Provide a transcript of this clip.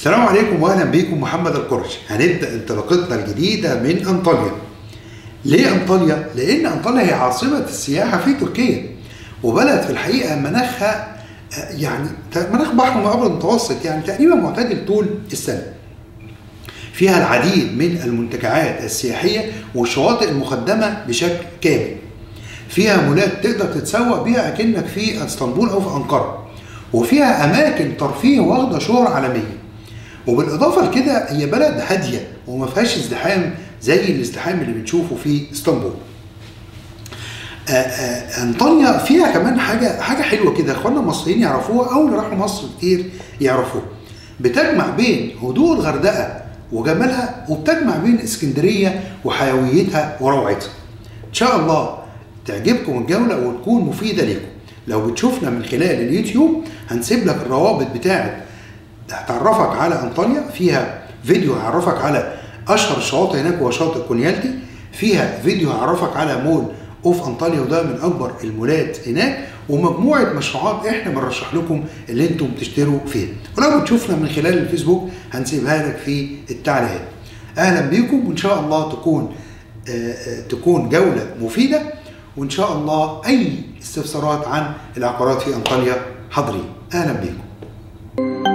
السلام عليكم واهلا بكم محمد القرش هنبدا انطلاقتنا الجديده من انطاليا ليه انطاليا لان انطاليا هي عاصمه السياحه في تركيا وبلد في الحقيقه مناخها آه، يعني مناخ بحر الابيض المتوسط يعني تقريبا معتدل طول السنه فيها العديد من المنتجعات السياحيه والشواطئ المخدمه بشكل كامل فيها مولات تقدر تتسوق بيها اكنك في اسطنبول او في انقره وفيها اماكن ترفيه واخده شهره عالميه وبالاضافه لكده هي بلد هاديه وما فيهاش ازدحام زي الازدحام اللي بنشوفه في اسطنبول آه، آه، انطاليا فيها كمان حاجه حاجه حلوه كده اخواننا المصريين يعرفوها او اللي راحوا مصر كتير يعرفوها بتجمع بين هدوء الغردقه وجمالها وبتجمع بين اسكندريه وحيويتها وروعتها ان شاء الله تعجبكم الجوله وتكون مفيده لكم لو بتشوفنا من خلال اليوتيوب هنسيب لك الروابط بتاعه هتعرفك على انطاليا فيها فيديو هيعرفك على اشهر الشواطئ هناك وهو شاطئ كونيالتي فيها فيديو هيعرفك على مول اوف انطاليا وده من اكبر المولات هناك ومجموعه مشروعات احنا بنرشح لكم اللي انتم تشتروا فيها ولو بتشوفنا من خلال الفيسبوك هنسيبها لك في التعليقات اهلا بيكم وان شاء الله تكون آه، آه، تكون جوله مفيده وان شاء الله اي استفسارات عن العقارات في انطاليا حاضرين اهلا بيكم